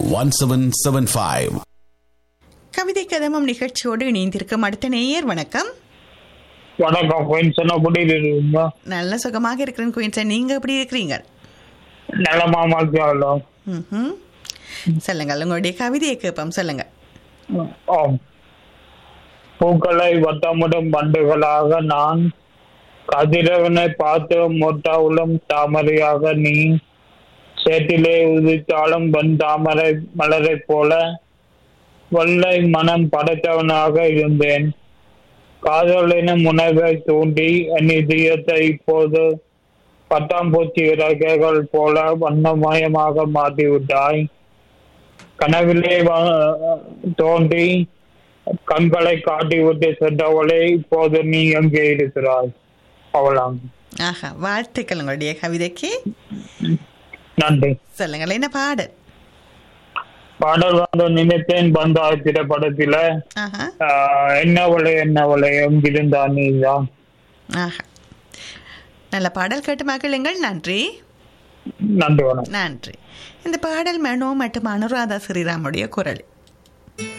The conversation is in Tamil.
ஒன் செவன் செவன் ஃபைவ் கவிதை கதமம் நிகழ்ச்சியோடு இணைந்திருக்கும் அடுத்த நேயர் வணக்கம் வணக்கம் கொஞ்சம் எப்படி இருக்கீங்க நல்ல சுகமாக இருக்கிறேன் குயின்சன் நீங்க எப்படி இருக்கிறீங்க நலமா மாத்தியாலும் ம்ஹும். சொல்லுங்கள் உங்களுடைய கவிதையை கேட்போம் சொல்லுங்க ஆம் பூக்களை வட்டமிடும் பண்டுகளாக நான் கதிரவனை பார்த்து மொட்டாவுளும் தாமரையாக நீ சேற்றிலே உதித்தாலும் வெண் தாமரை மலரைப் போல வெள்ளை மனம் படைத்தவனாக இருந்தேன் காதலின உணவை தூண்டி என் இதயத்தை இப்போது பட்டாம்பூச்சி இறக்கைகள் போல வண்ணமயமாக மாற்றிவிட்டாய் கனவிலே வ- தோன்றி கண்களை காட்டிவிட்டு சென்றவளே இப்போது நீ எங்கே இருக்கிறாய் அவளாம் ஆஹா வாழ்த்துக்கள் உங்களுடைய கவிதைக்கு நன்றி சொல்லுங்கள் என்ன பாடு பாடல் வந்து நினைத்தேன் பந்தாய் திரைப்படத்தில ஆஹா ஆஹ், என்னவளே என்னவளே எங்கிருந்தா நீதான் ஆஹா நல்ல பாடல் கேட்டு மகிழுங்கள் நன்றி நன்றி வணக்கம் நன்றி இந்த பாடல் மனோ மற்றும் அனுராதா ஸ்ரீராமுடைய குரல்